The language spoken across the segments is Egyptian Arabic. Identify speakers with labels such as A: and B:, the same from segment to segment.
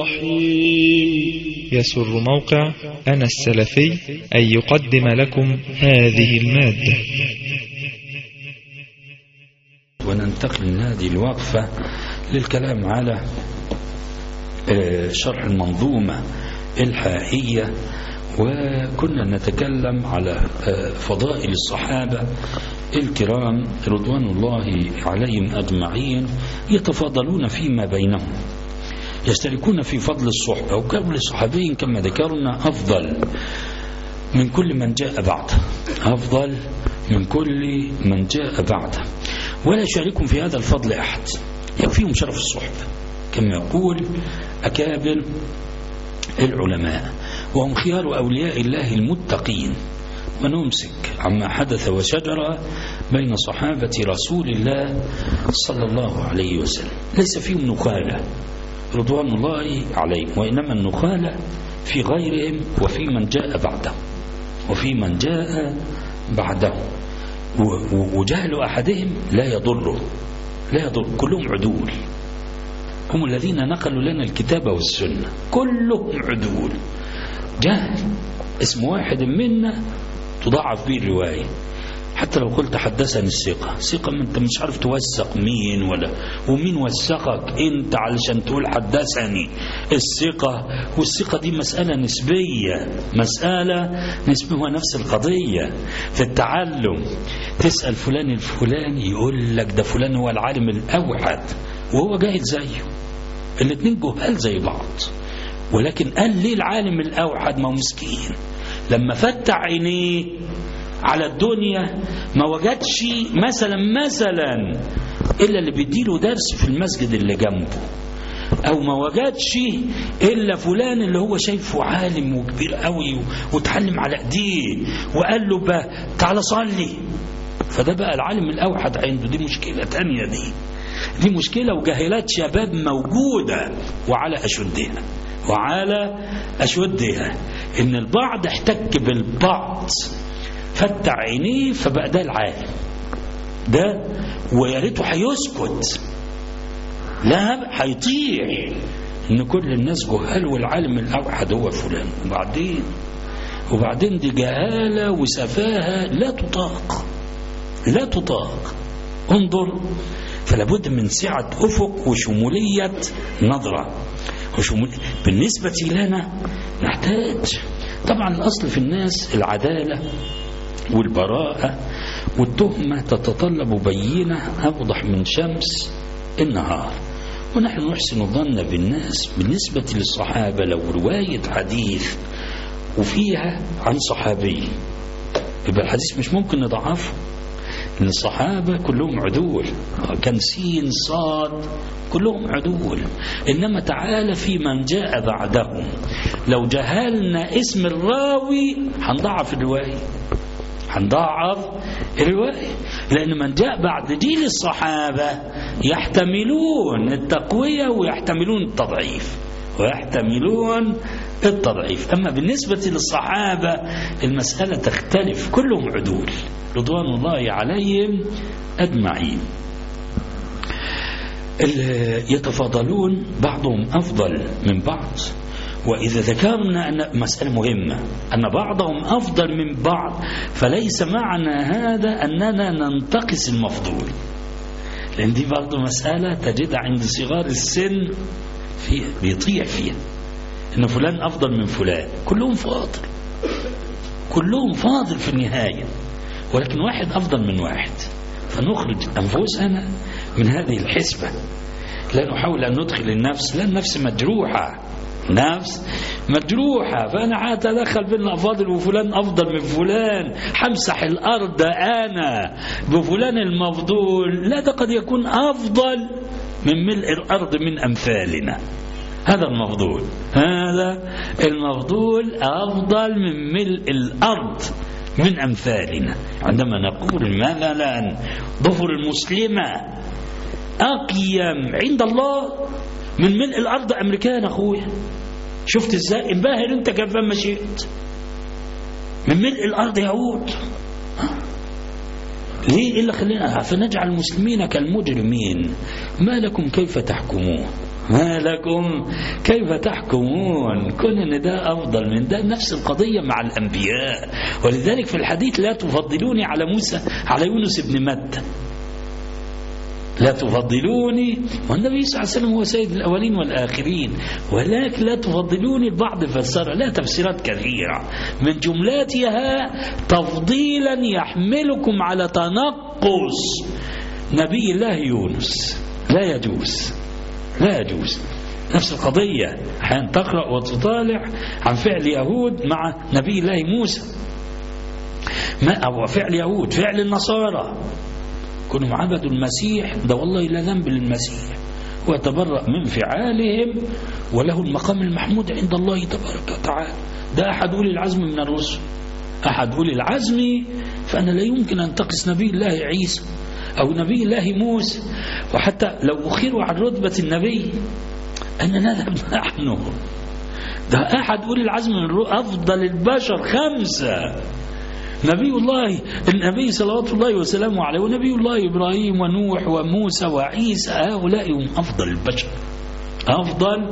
A: الرحيم
B: يسر موقع أنا السلفي أن يقدم لكم هذه المادة
C: وننتقل من هذه الوقفة للكلام على آه، شرح المنظومة الحائية وكنا نتكلم على آه، فضائل الصحابة الكرام رضوان الله عليهم أجمعين يتفاضلون فيما بينهم يشتركون في فضل الصحبة وكل صحابي كما ذكرنا أفضل من كل من جاء بعده أفضل من كل من جاء بعده ولا يشاركهم في هذا الفضل أحد يكفيهم شرف الصحبة كما يقول أكابر العلماء وهم خيار أولياء الله المتقين ونمسك عما حدث وشجر بين صحابة رسول الله صلى الله عليه وسلم ليس فيهم نخالة رضوان الله عليهم وإنما النخالة في غيرهم وفي من جاء بعده وفي من جاء بعده وجهل أحدهم لا يضره لا يضر كلهم عدول هم الذين نقلوا لنا الكتاب والسنة كلهم عدول جهل اسم واحد منا تضاعف به الرواية حتى لو قلت حدثني الثقة ثقة ما انت مش عارف توثق مين ولا ومين وثقك انت علشان تقول حدثني الثقة والثقة دي مسألة نسبية مسألة نسبية نفس القضية في التعلم تسأل فلان الفلاني يقول لك ده فلان هو العالم الأوحد وهو جاهد زيه الاثنين جهال زي بعض ولكن قال ليه العالم الأوحد ما هو مسكين لما فتح عينيه على الدنيا ما وجدش مثلا مثلا إلا اللي بيديله درس في المسجد اللي جنبه أو ما وجدش إلا فلان اللي هو شايفه عالم وكبير قوي وتعلم على ايديه وقال له بقى تعالى صلي فده بقى العالم الأوحد عنده دي مشكلة تانية دي دي مشكلة وجاهلات شباب موجودة وعلى أشدها وعلى أشدها إن البعض احتك بالبعض فتح عينيه فبقى ده العالم ده ويا ريته هيسكت لا هيطيع ان كل الناس جهال والعالم الاوحد هو فلان وبعدين وبعدين دي جهاله وسفاهه لا تطاق لا تطاق انظر فلا بد من سعه افق وشموليه نظره وشمول بالنسبه لنا نحتاج طبعا الاصل في الناس العداله والبراءة والتهمة تتطلب بينة أوضح من شمس النهار ونحن نحسن الظن بالناس بالنسبة للصحابة لو رواية حديث وفيها عن صحابي يبقى الحديث مش ممكن نضعفه ان الصحابة كلهم عدول كان سين صاد كلهم عدول إنما تعالى في من جاء بعدهم لو جهلنا اسم الراوي هنضعف الرواية هنضعف الرواية لأن من جاء بعد جيل الصحابة يحتملون التقوية ويحتملون التضعيف ويحتملون التضعيف أما بالنسبة للصحابة المسألة تختلف كلهم عدول رضوان الله عليهم أجمعين يتفاضلون بعضهم أفضل من بعض وإذا ذكرنا أن مسألة مهمة أن بعضهم أفضل من بعض فليس معنى هذا أننا ننتقص المفضول لأن دي برضه مسألة تجدها عند صغار السن فيها بيطيع فيها إن فلان أفضل من فلان كلهم فاضل كلهم فاضل في النهاية ولكن واحد أفضل من واحد فنخرج أنفسنا من هذه الحسبة لا نحاول أن ندخل النفس لا النفس مجروحة نفس مجروحة فأنا أتدخل بين الأفاضل وفلان أفضل من فلان حمسح الأرض أنا بفلان المفضول لا ده قد يكون أفضل من ملء الأرض من أمثالنا هذا المفضول هذا المفضول أفضل من ملء الأرض من أمثالنا عندما نقول مثلا ظفر المسلمة أقيم عند الله من ملء الأرض أمريكان أخويا شفت ازاي انبهر انت كيف ما شئت من ملء الأرض يعود ليه إلا خلينا فنجعل المسلمين كالمجرمين ما لكم كيف تحكمون ما لكم كيف تحكمون كون ان ده افضل من ده نفس القضيه مع الانبياء ولذلك في الحديث لا تفضلوني على موسى على يونس بن متى لا تفضلوني والنبي صلى الله عليه وسلم هو سيد الأولين والآخرين ولكن لا تفضلوني البعض فسر لا تفسيرات كثيرة من جملاتها تفضيلا يحملكم على تنقص نبي الله يونس لا يجوز لا يجوز نفس القضية حين تقرأ وتطالع عن فعل يهود مع نبي الله موسى ما أو فعل يهود فعل النصارى كونوا عبدوا المسيح ده والله لا ذنب للمسيح ويتبرأ من فعالهم وله المقام المحمود عند الله تبارك وتعالى ده أحد أولي العزم من الرسل أحد أولي العزم فأنا لا يمكن أن تقص نبي الله عيسى أو نبي الله موسى وحتى لو أخيروا عن رتبة النبي أن نذهب نحن ده أحد أولي العزم من أفضل البشر خمسة نبي الله النبي صلوات الله وسلامه عليه ونبي الله إبراهيم ونوح وموسى وعيسى هؤلاء هم أفضل البشر أفضل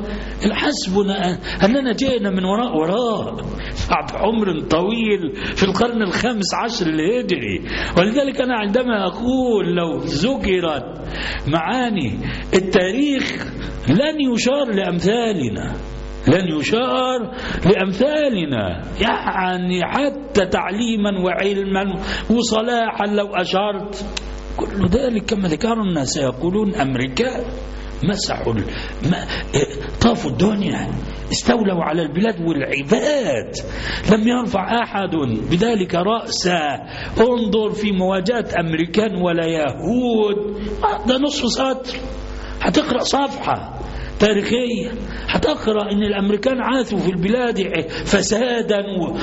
C: حسبنا أننا جئنا من وراء وراء بعد عمر طويل في القرن الخامس عشر الهجري ولذلك أنا عندما أقول لو ذكرت معاني التاريخ لن يشار لأمثالنا لن يشار لأمثالنا يعني حتى تعليما وعلما وصلاحا لو أشرت كل ذلك كما ذكر الناس سيقولون أمريكا مسحوا ما طافوا الدنيا استولوا على البلاد والعباد لم يرفع أحد بذلك رأسه انظر في مواجهة أمريكان ولا يهود ده نصف سطر هتقرأ صفحة تاريخية هتقرأ ان الامريكان عاثوا في البلاد فسادا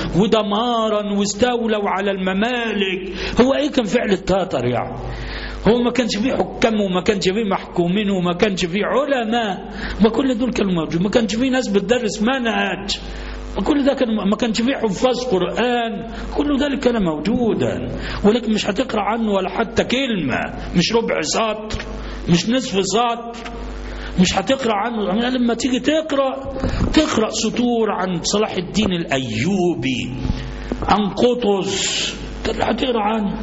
C: ودمارا واستولوا على الممالك هو ايه كان فعل التتر يعني هو ما كانش فيه حكام وما كانش فيه محكومين وما كانش فيه علماء ما كل دول كانوا موجودين ما كانش فيه ناس بتدرس منهج كل ده كان ما كانش فيه حفاظ قرآن كل ذلك كان موجودا ولكن مش هتقرأ عنه ولا حتى كلمة مش ربع سطر مش نصف سطر مش هتقرا عنه لما تيجي تقرا تقرا سطور عن صلاح الدين الايوبي عن قطز هتقرا عنه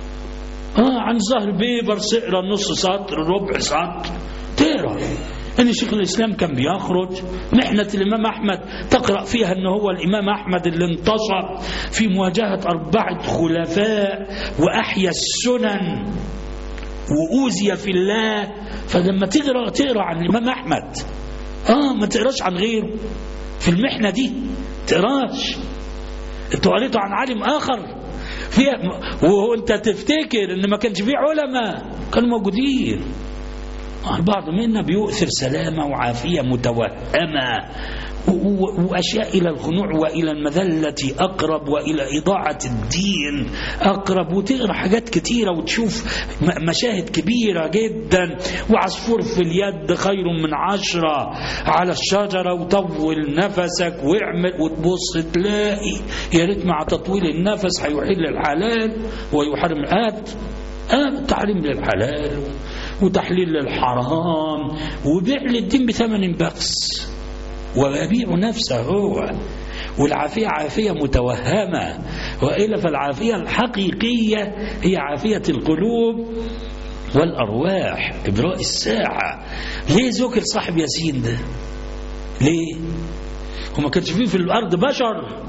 C: اه عن زهر بيبر تقرا نص سطر ربع سطر تقرا ان شيخ الاسلام كان بيخرج محنه الامام احمد تقرا فيها ان هو الامام احمد اللي انتصر في مواجهه اربعه خلفاء واحيا السنن وأوذي في الله فلما تقرأ تقرأ عن الإمام أحمد آه ما تقراش عن غيره في المحنة دي تقراش انتوا قريتوا عن عالم آخر فيها وانت تفتكر ان ما كانش فيه علماء كانوا موجودين البعض منا بيؤثر سلامة وعافية متوهمة وأشياء إلى الخنوع وإلى المذلة أقرب وإلى إضاعة الدين أقرب وتقرأ حاجات كتيرة وتشوف مشاهد كبيرة جدا وعصفور في اليد خير من عشرة على الشجرة وطول نفسك واعمل وتبص تلاقي يا ريت مع تطويل النفس هيحل الحلال ويحرم الآب آه تحريم للحلال وتحليل للحرام وبيع للدين بثمن بخس ويبيع نفسه هو والعافية عافية متوهمة وإلا فالعافية الحقيقية هي عافية القلوب والأرواح إبراء الساعة ليه ذكر صاحب ياسين ده ليه وما كانش فيه في الأرض بشر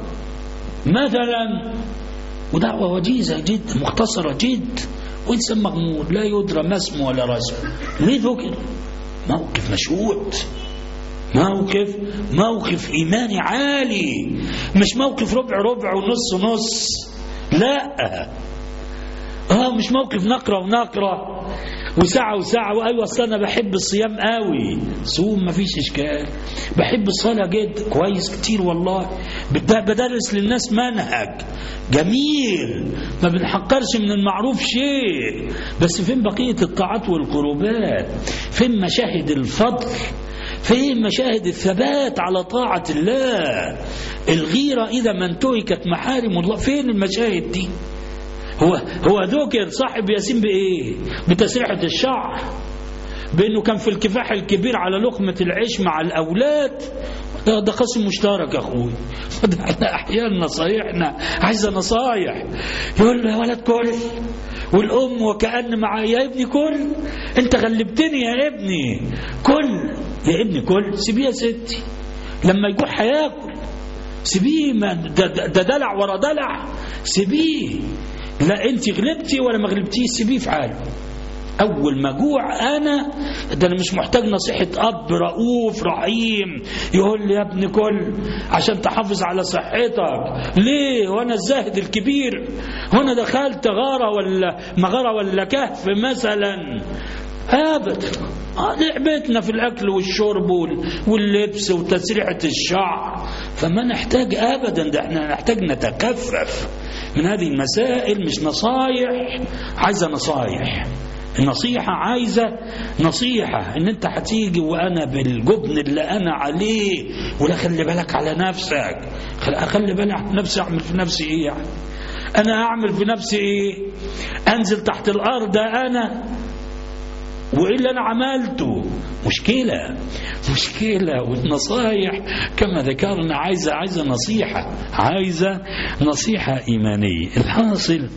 C: مثلا ودعوة وجيزة جدا مختصرة جدا وإنسان مغمور لا يدرى ما اسمه ولا رسم ليه ذكر موقف مشهود موقف موقف إيماني عالي مش موقف ربع ربع ونص نص لا اه مش موقف نقرة ونقرة وساعة وساعة وأيوة أصل أنا بحب الصيام قوي صوم مفيش إشكال بحب الصلاة جدا كويس كتير والله بدرس للناس منهج جميل ما بنحقرش من المعروف شيء بس فين بقية الطاعات والقربات فين مشاهد الفضل فين مشاهد الثبات على طاعة الله الغيرة إذا ما انتهكت محارم الله فين المشاهد دي هو هو ذكر صاحب ياسين بإيه بتسريحة الشعر بأنه كان في الكفاح الكبير على لقمة العيش مع الأولاد ده, ده قسم مشترك يا أخوي ده احنا أحيانا نصايحنا عايزة نصايح يقول له يا ولد كل والأم وكأن مع يا ابني كل أنت غلبتني يا ابني كل يا ابني كل سيبيه يا ستي لما يجوع هياكل سيبيه ما ده, ده, ده دلع ورا دلع سيبيه لا انت غلبتي ولا ما غلبتيش سيبيه في حاله اول ما جوع انا ده انا مش محتاج نصيحه اب رؤوف رحيم يقول لي يا ابني كل عشان تحافظ على صحتك ليه وانا الزاهد الكبير هنا دخلت غاره ولا مغاره ولا كهف مثلا ابدا لعبتنا في الاكل والشرب واللبس وتسريحه الشعر فما نحتاج ابدا ده احنا نحتاج نتكفف من هذه المسائل مش نصايح عايزه نصايح النصيحة عايزة نصيحة ان انت هتيجي وانا بالجبن اللي انا عليه ولا خلي بالك على نفسك خلي بالك على نفسي اعمل في نفسي ايه يعني انا اعمل في نفسي ايه انزل تحت الارض انا وايه اللي انا عملته مشكله مشكله والنصايح كما ذكرنا عايزه عايزه نصيحه عايزه نصيحه ايمانيه الحاصل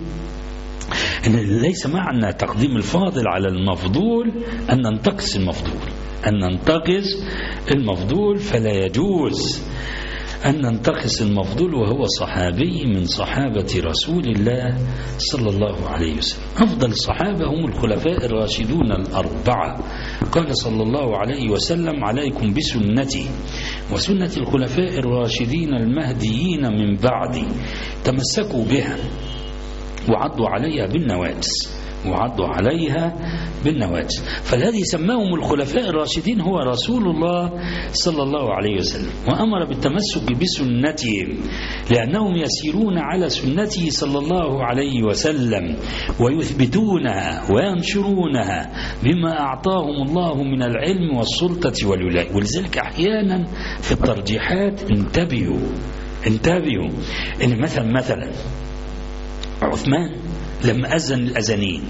C: ان ليس معنى تقديم الفاضل على المفضول ان ننتقص المفضول ان ننتقص المفضول فلا يجوز أن ننتقص المفضول وهو صحابي من صحابة رسول الله صلى الله عليه وسلم أفضل الصحابة هم الخلفاء الراشدون الأربعة قال صلى الله عليه وسلم عليكم بسنتي وسنة الخلفاء الراشدين المهديين من بعدي تمسكوا بها وعضوا عليها بالنواجس وعضوا عليها بالنواجس فالذي سماهم الخلفاء الراشدين هو رسول الله صلى الله عليه وسلم وأمر بالتمسك بسنتهم لأنهم يسيرون على سنته صلى الله عليه وسلم ويثبتونها وينشرونها بما أعطاهم الله من العلم والسلطة والولاء ولذلك أحيانا في الترجيحات انتبهوا انتبهوا إن مثلا مثلا عثمان لما أذن الأذانين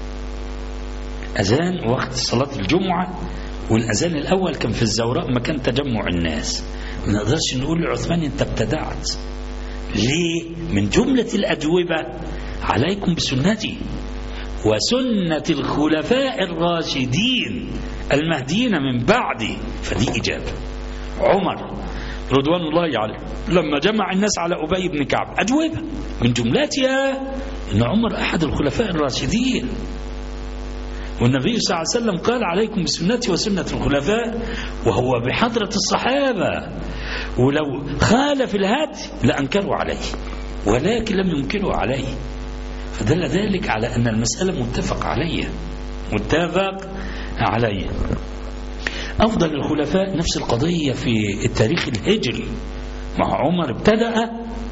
C: أذان وقت صلاة الجمعة والأذان الأول كان في الزوراء مكان تجمع الناس ما نقدرش نقول لعثمان أنت ابتدعت ليه؟ من جملة الأجوبة عليكم بسنتي وسنة الخلفاء الراشدين المهديين من بعدي فدي إجابة عمر رضوان الله عليه لما جمع الناس على أبي بن كعب أجوبة من جملتها أن عمر أحد الخلفاء الراشدين والنبي صلى الله عليه وسلم قال عليكم بسنتي وسنة الخلفاء وهو بحضرة الصحابة ولو خالف الهدي لأنكروا عليه ولكن لم ينكروا عليه فدل ذلك على أن المسألة متفق عليه متفق عليه أفضل الخلفاء نفس القضية في التاريخ الهجري مع عمر ابتدأ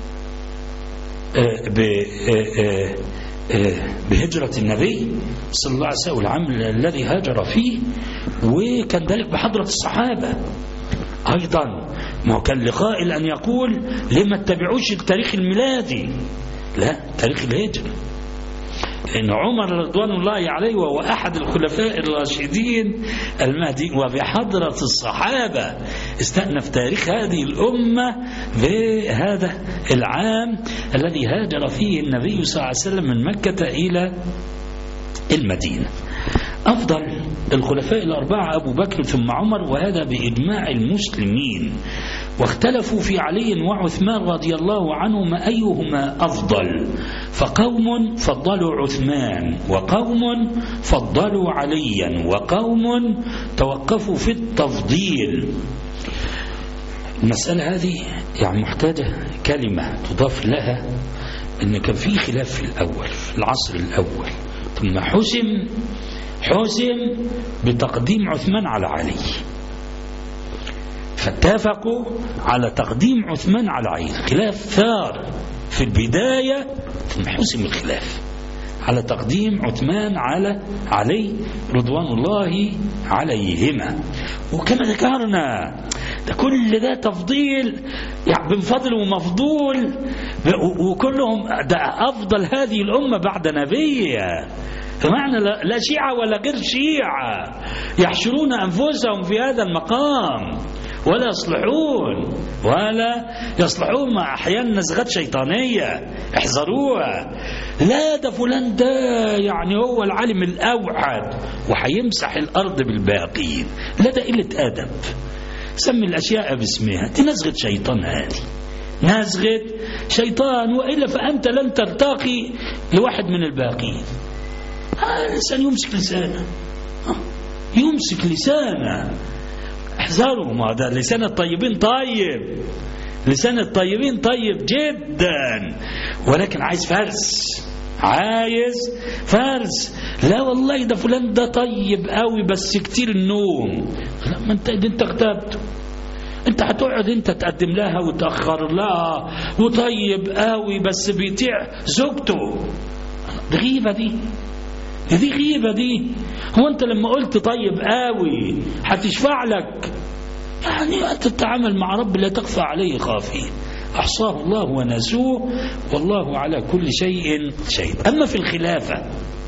C: بهجرة النبي صلى الله عليه وسلم العام الذي هاجر فيه وكان ذلك بحضرة الصحابة أيضا ما كان لقائل أن يقول لما اتبعوش التاريخ الميلادي لا تاريخ الهجرة لأن عمر رضوان الله عليه وهو أحد الخلفاء الراشدين المهدي وبحضرة الصحابة استأنف تاريخ هذه الأمة بهذا العام الذي هاجر فيه النبي صلى الله عليه وسلم من مكة إلى المدينة أفضل الخلفاء الأربعة أبو بكر ثم عمر وهذا بإجماع المسلمين واختلفوا في علي وعثمان رضي الله عنهما أيهما أفضل فقوم فضلوا عثمان وقوم فضلوا عليا وقوم توقفوا في التفضيل المسألة هذه يعني محتاجة كلمة تضاف لها أن كان في خلاف في الأول في العصر الأول ثم حسم حسم بتقديم عثمان على علي فاتفقوا على تقديم عثمان على علي خلاف ثار في البداية ثم حسم الخلاف على تقديم عثمان على علي رضوان الله عليهما وكما ذكرنا ده كل ده تفضيل يعني بنفضل ومفضول وكلهم ده أفضل هذه الأمة بعد نبيها فمعنى لا شيعة ولا غير شيعة يحشرون أنفسهم في هذا المقام ولا يصلحون ولا يصلحون مع أحيانا نزغات شيطانية احذروها لا ده فلان ده يعني هو العالم الأوعد وهيمسح الأرض بالباقين لا ده قلة أدب سمي الأشياء باسمها دي نزغة شيطان هذه نزغة شيطان وإلا فأنت لن ترتقي لواحد من الباقين هذا الإنسان يمسك لسانه يمسك لسانه احذروا ما ده لسان الطيبين طيب لسان الطيبين طيب جدا ولكن عايز فرس عايز فرس لا والله ده فلان ده طيب قوي بس كتير النوم لا ما انت انت اغتبته انت هتقعد انت تقدم لها وتأخر لها وطيب قوي بس بيطيع زوجته دي غيبة دي دي غيبة دي هو انت لما قلت طيب قوي هتشفع لك يعني أنت تتعامل مع رب لا تخفى عليه خافيه أحصاه الله ونسوه والله على كل شيء شيء أما في الخلافة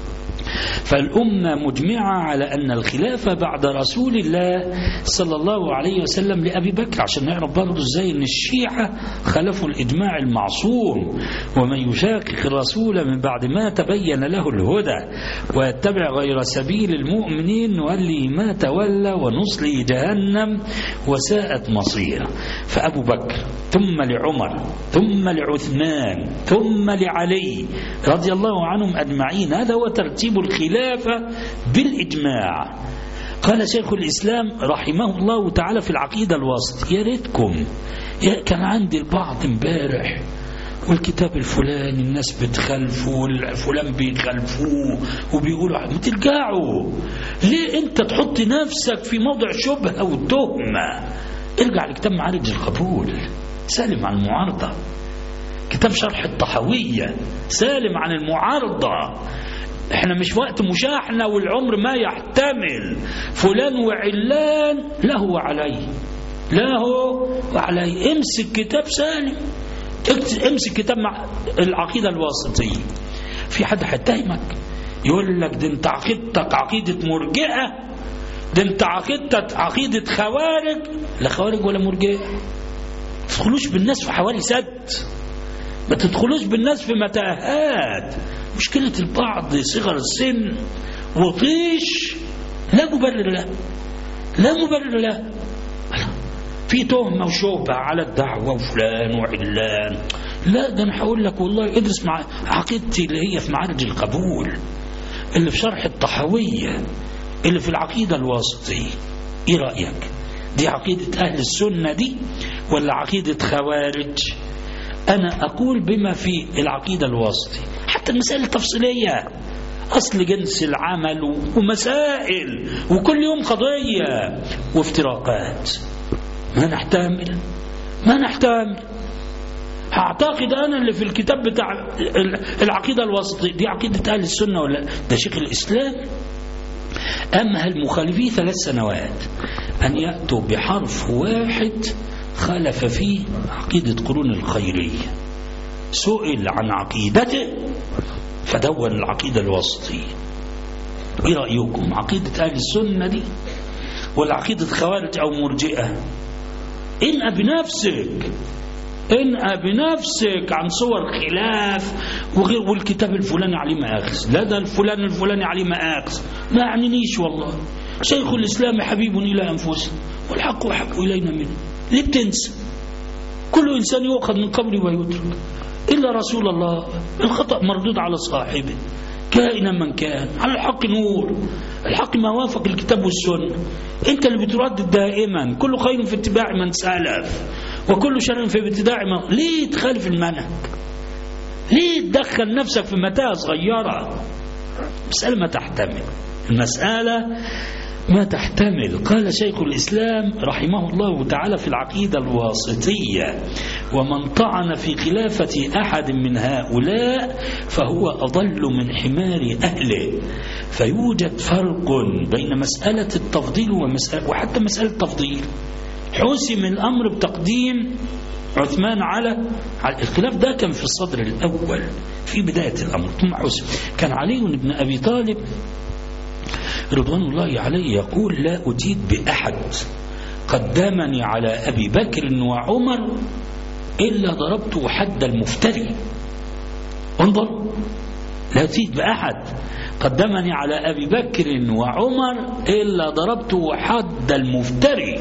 C: فالأمة مجمعة على أن الخلافة بعد رسول الله صلى الله عليه وسلم لأبي بكر عشان نعرف برضه ازاي أن الشيعة خلفوا الإجماع المعصوم ومن يشاكك الرسول من بعد ما تبين له الهدى ويتبع غير سبيل المؤمنين نولي ما تولى ونصلي جهنم وساءت مصيره فأبو بكر ثم لعمر ثم لعثمان ثم لعلي رضي الله عنهم أجمعين هذا هو ترتيب الخلافة بالإجماع قال شيخ الإسلام رحمه الله تعالى في العقيدة الوسط يا ريتكم يا كان عندي البعض امبارح والكتاب الفلاني الناس بتخلفه والفلان بيخلفوه وبيقولوا ما ترجعوا ليه انت تحط نفسك في موضع شبهه وتهمه ارجع لكتاب معارج القبول سالم عن المعارضه كتاب شرح الطحويه سالم عن المعارضه احنا مش وقت مشاحنة والعمر ما يحتمل فلان وعلان له وعليه له وعليه امسك كتاب سالم امسك كتاب مع العقيدة الواسطية في حد هيتهمك يقول لك ده انت عقيدتك عقيدة مرجئة ده انت عقيدتك عقيدة خوارج لا خوارج ولا مرجئة ما تدخلوش بالناس في حوالي سد ما تدخلوش بالناس في متاهات مشكلة البعض صغر السن وطيش لا مبرر له لا مبرر له في تهمة وشوبة على الدعوة وفلان وعلان لا ده أنا هقول لك والله ادرس مع عقيدتي اللي هي في معارج القبول اللي في شرح الطحوية اللي في العقيدة الواسطية ايه رأيك دي عقيدة أهل السنة دي ولا عقيدة خوارج أنا أقول بما في العقيدة الواسطية حتى المسائل التفصيلية أصل جنس العمل ومسائل وكل يوم قضية وافتراقات ما نحتمل ما نحتمل هعتقد أنا اللي في الكتاب بتاع العقيدة الوسطية دي عقيدة أهل السنة ولا ده شيخ الإسلام أما المخالفين ثلاث سنوات أن يأتوا بحرف واحد خالف فيه عقيدة قرون الخيرية سئل عن عقيدته فدون العقيدة الوسطية ايه رأيكم عقيدة أهل السنة دي ولا عقيدة خوارج أو مرجئة انقى بنفسك انقى بنفسك عن صور خلاف وغير والكتاب الفلاني عليه مآخذ لا ده الفلان الفلاني عليه مآخذ ما يعنينيش والله شيخ الإسلام حبيب إلى أنفسنا والحق حق إلينا منه ليه بتنسى كل إنسان يؤخذ من قبره ويترك إلا رسول الله الخطأ مردود على صاحبه كائنا من كان على الحق نور الحق ما وافق الكتاب والسنة انت اللي بتردد دائما كل خير في اتباع من سلف وكل شر في ابتداع من ليه تخالف المنهج ليه تدخل نفسك في متاهة صغيرة مسألة ما تحتمل المسألة ما تحتمل قال شيخ الإسلام رحمه الله تعالى في العقيدة الواسطية ومن طعن في خلافة أحد من هؤلاء فهو أضل من حمار أهله فيوجد فرق بين مسألة التفضيل ومسألة وحتى مسألة التفضيل حسم الأمر بتقديم عثمان على الخلاف ده كان في الصدر الأول في بداية الأمر ثم حسن كان علي بن أبي طالب رضوان الله عليه يقول لا أجيد بأحد قدمني على أبي بكر وعمر إلا ضربت حد المفتري انظر لا أجيد بأحد قدمني على أبي بكر وعمر إلا ضربت حد المفتري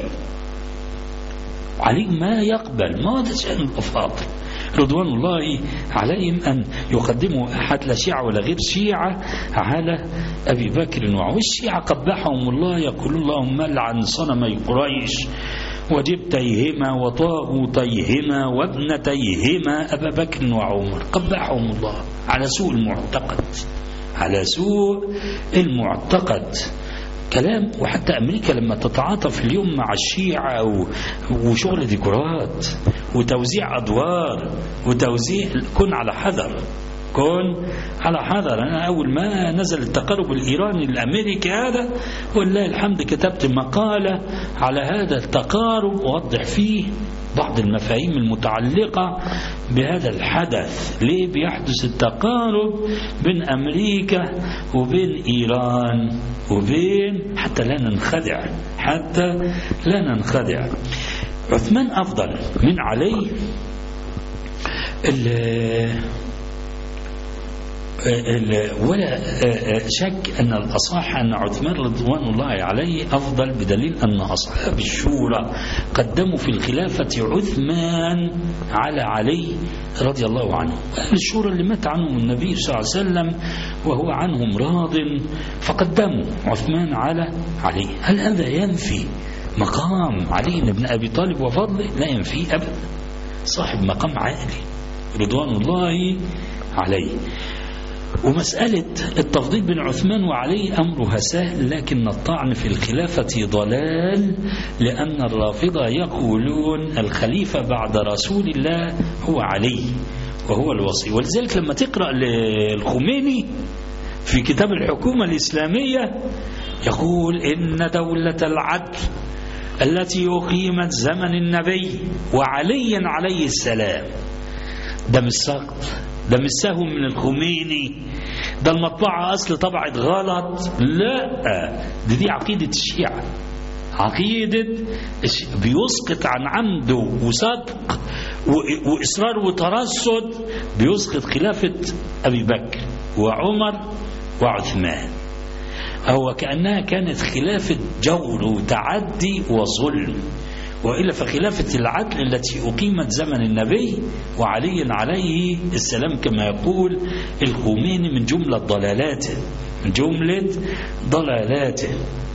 C: علي ما يقبل ما هذا شأن الأفاضل رضوان الله عليهم أن يقدموا أحد لا شيعة ولا غير شيعة على أبي بكر وعمر والشيعة قبحهم الله يقول اللهم لعن صنمي قريش وجبتيهما وطاغوتيهما وابنتيهما أبا بكر وعمر قبحهم الله على سوء المعتقد على سوء المعتقد كلام وحتى أمريكا لما تتعاطف اليوم مع الشيعة وشغل ديكورات وتوزيع أدوار وتوزيع كن على حذر كن على حذر أنا أول ما نزل التقرب الإيراني الأمريكي هذا والله الحمد كتبت مقالة على هذا التقارب ووضح فيه بعض المفاهيم المتعلقة بهذا الحدث ليه بيحدث التقارب بين أمريكا وبين إيران وبين حتى لا ننخدع حتى لا ننخدع عثمان أفضل من علي ولا شك أن الأصح أن عثمان رضوان الله عليه أفضل بدليل أن أصحاب الشورى قدموا في الخلافة عثمان على علي رضي الله عنه أهل الشورى اللي مات عنهم النبي صلى الله عليه وسلم وهو عنهم راض فقدموا عثمان على علي هل هذا ينفي مقام علي بن أبي طالب وفضله لا ينفي أبدا صاحب مقام عالي رضوان الله عليه ومسألة التفضيل بين عثمان وعلي أمرها سهل لكن الطعن في الخلافة ضلال لأن الرافضة يقولون الخليفة بعد رسول الله هو علي وهو الوصي ولذلك لما تقرأ للخميني في كتاب الحكومة الإسلامية يقول إن دولة العدل التي أقيمت زمن النبي وعلي عليه السلام ده مش سقط ده مش سهو من الخميني ده المطبعة أصل طبعت غلط لا دي, دي عقيدة الشيعة عقيدة بيسقط عن عمده وصدق وإصرار وترصد بيسقط خلافة أبي بكر وعمر وعثمان أو كأنها كانت خلافة جور وتعدي وظلم وإلا فخلافة العدل التي أقيمت زمن النبي وعلي عليه السلام كما يقول الخميني من جملة ضلالاته من جملة ضلالاته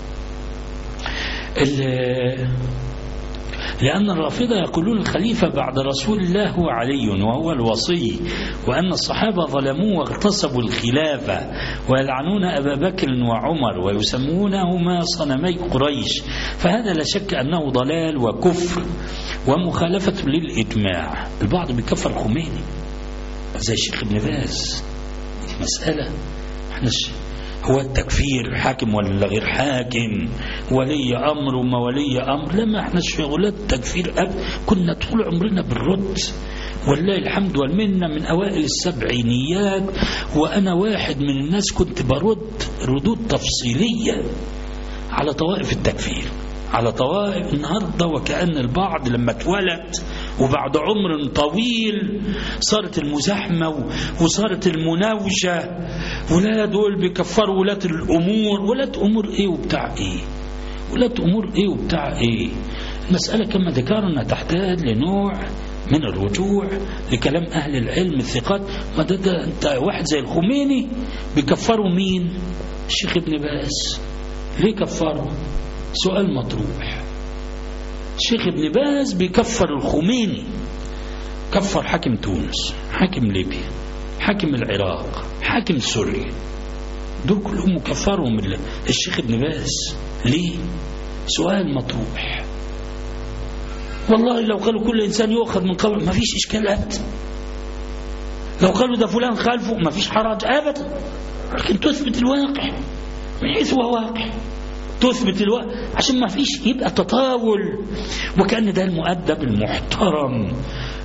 C: لأن الرافضة يقولون الخليفة بعد رسول الله هو علي وهو الوصي وأن الصحابة ظلموه واغتصبوا الخلافة ويلعنون أبا بكر وعمر ويسمونهما صنمي قريش فهذا لا شك أنه ضلال وكفر ومخالفة للإجماع البعض بيكفر خميني زي الشيخ ابن باز مسألة احنا هو التكفير حاكم ولا غير حاكم ولي أمر وما ولي أمر لما احنا شغلات تكفير أب كنا طول عمرنا بالرد والله الحمد والمنة من أوائل السبعينيات وأنا واحد من الناس كنت برد ردود تفصيلية على طوائف التكفير على طوائف النهاردة وكأن البعض لما اتولد وبعد عمر طويل صارت المزاحمة وصارت المناوشة ولا دول بيكفروا ولاة الأمور ولاة أمور إيه وبتاع إيه ولاة أمور إيه وبتاع إيه المسألة كما ذكرنا تحتاج لنوع من الرجوع لكلام أهل العلم الثقات ما ده, ده انت واحد زي الخميني بيكفروا مين الشيخ ابن باز ليه كفروا سؤال مطروح الشيخ ابن باز بيكفر الخميني كفر حاكم تونس حاكم ليبيا حاكم العراق حاكم سوريا دول كلهم كفرهم الشيخ ابن باز ليه سؤال مطروح والله لو قالوا كل إنسان يؤخذ من قبر ما فيش إشكالات لو قالوا ده فلان خالفه ما فيش حرج أبدا لكن تثبت الواقع من حيث هو واقع تثبت الوقت عشان ما فيش يبقى تطاول وكأن ده المؤدب المحترم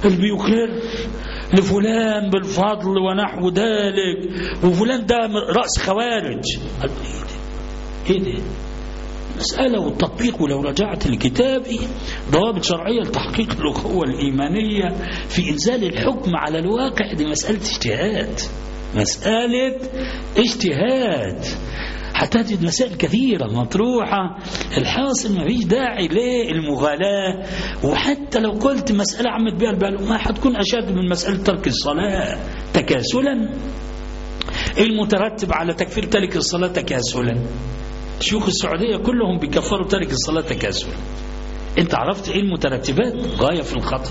C: اللي بيقر لفلان بالفضل ونحو ذلك وفلان ده رأس خوارج ايه ده مسألة والتطبيق ولو رجعت لكتابي ضوابط شرعية لتحقيق الأخوة الإيمانية في إنزال الحكم على الواقع دي مسألة اجتهاد مسألة اجتهاد هتجد مسائل كثيرة مطروحة الحاصل ما فيش داعي للمغالاة وحتى لو قلت مسألة عمت بها البال ما حتكون أشد من مسألة ترك الصلاة تكاسلا المترتب على تكفير ترك الصلاة تكاسلا شيوخ السعودية كلهم بيكفروا ترك الصلاة تكاسلا انت عرفت ايه المترتبات غاية في الخطر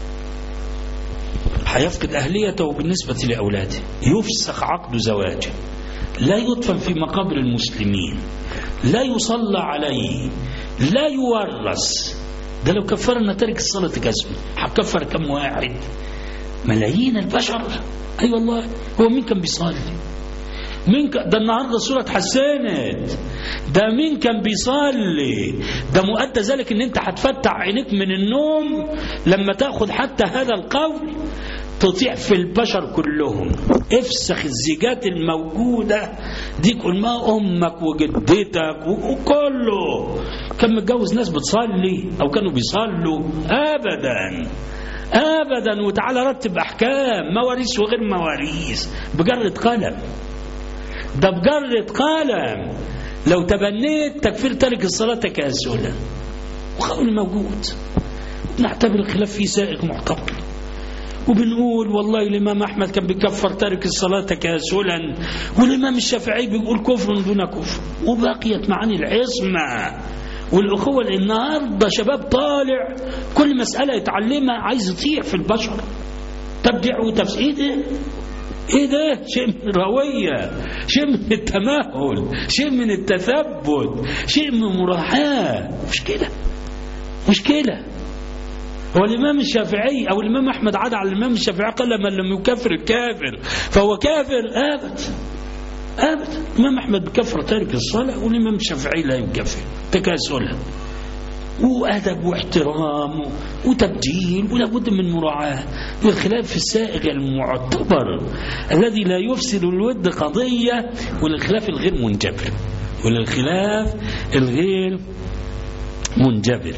C: هيفقد أهليته بالنسبة لأولاده يفسخ عقد زواجه لا يدفن في مقابر المسلمين لا يصلى عليه لا يورث ده لو كفرنا ترك الصلاة تكاسلا هكفر كم واحد ملايين البشر اي أيوة والله هو مين كان بيصلي مين ك... ده النهارده الصوره اتحسنت ده مين كان بيصلي ده مؤدى ذلك ان انت هتفتح عينيك من النوم لما تاخذ حتى هذا القول تطيع في البشر كلهم افسخ الزيجات الموجودة دي كل ما أمك وجدتك وكله كان متجوز ناس بتصلي أو كانوا بيصلوا أبدا أبدا وتعالى رتب أحكام مواريث وغير مواريث بجرة قلم ده بجرة قلم لو تبنيت تكفير ترك الصلاة تكاسلا وقول موجود نعتبر الخلاف فيه سائق معتبر وبنقول والله الإمام أحمد كان بيكفر تارك الصلاة تكاسلا والإمام الشافعي بيقول كفر دون كفر وبقيت معاني العصمة والأخوة النهاردة شباب طالع كل مسألة يتعلمها عايز يطيع في البشر تبدع وتفسير ايه ده ايه ده شيء من الروية شيء من التمهل شيء من التثبت شيء من المراحاة مشكلة مشكلة هو الإمام الشافعي أو الإمام أحمد عاد على الإمام الشافعي قال من لم يكفر الكافر فهو كافر أبدا أبدا الإمام أحمد بكفر تارك الصلاة والإمام الشافعي لا يكفر تكاسلا وأدب واحترام وتبجيل ولا بد من مراعاة والخلاف السائغ المعتبر الذي لا يفسد الود قضية وللخلاف الغير منجبر وللخلاف الغير منجبر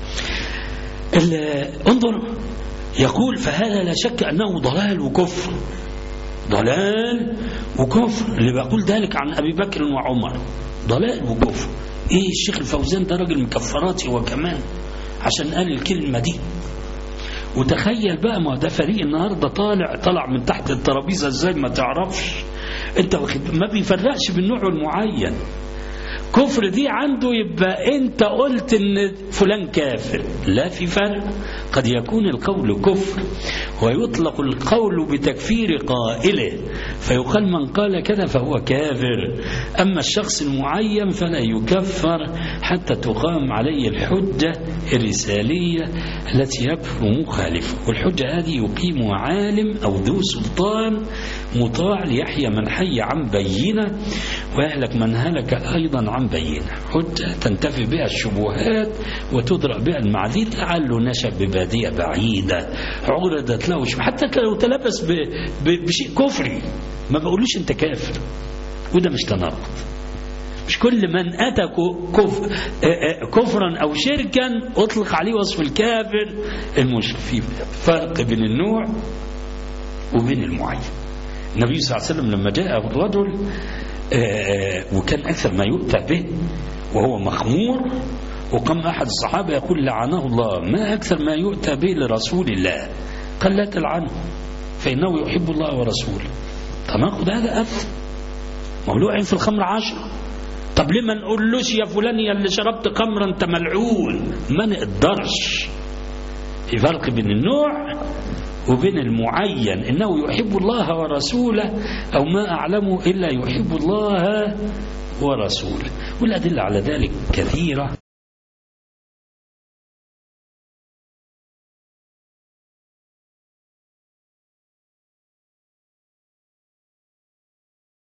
C: انظر يقول فهذا لا شك أنه ضلال وكفر ضلال وكفر اللي بقول ذلك عن أبي بكر وعمر ضلال وكفر ايه الشيخ الفوزان ده راجل مكفراتي هو كمان عشان قال الكلمة دي وتخيل بقى ما ده فريق النهارده طالع طلع من تحت الترابيزه ازاي ما تعرفش انت واخد ما بيفرقش بالنوع المعين كفر دي عنده يبقى انت قلت ان فلان كافر لا في فرق قد يكون القول كفر ويطلق القول بتكفير قائله فيقال من قال كذا فهو كافر أما الشخص المعين فلا يكفر حتى تقام عليه الحجة الرسالية التي يكفر مخالفه والحجة هذه يقيم عالم أو ذو سلطان مطاع ليحيى من حي عن بينة ويهلك من هلك أيضا عن بينة حجة تنتفي بها الشبهات وتدرأ بها المعاذير لعله نشأ ببادية بعيدة عرضت له حتى لو تلبس بشيء كفري ما بقولوش انت كافر وده مش تناقض مش كل من أتى كف كفرا أو شركا أطلق عليه وصف الكافر المشرك في فرق بين النوع وبين المعين النبي صلى الله عليه وسلم لما جاء الرجل وكان أكثر ما يؤتى به وهو مخمور وقام أحد الصحابة يقول لعنه الله ما أكثر ما يؤتى به لرسول الله قال لا تلعنه فإنه يحب الله ورسوله تناقض هذا أبدا مولوع في الخمر عشرة طب ليه ما نقولوش يا فلان يا اللي شربت خمرا انت ملعون ما نقدرش في فرق بين النوع وبين المعين انه يحب الله ورسوله او ما اعلمه الا يحب الله ورسوله والادله على ذلك كثيره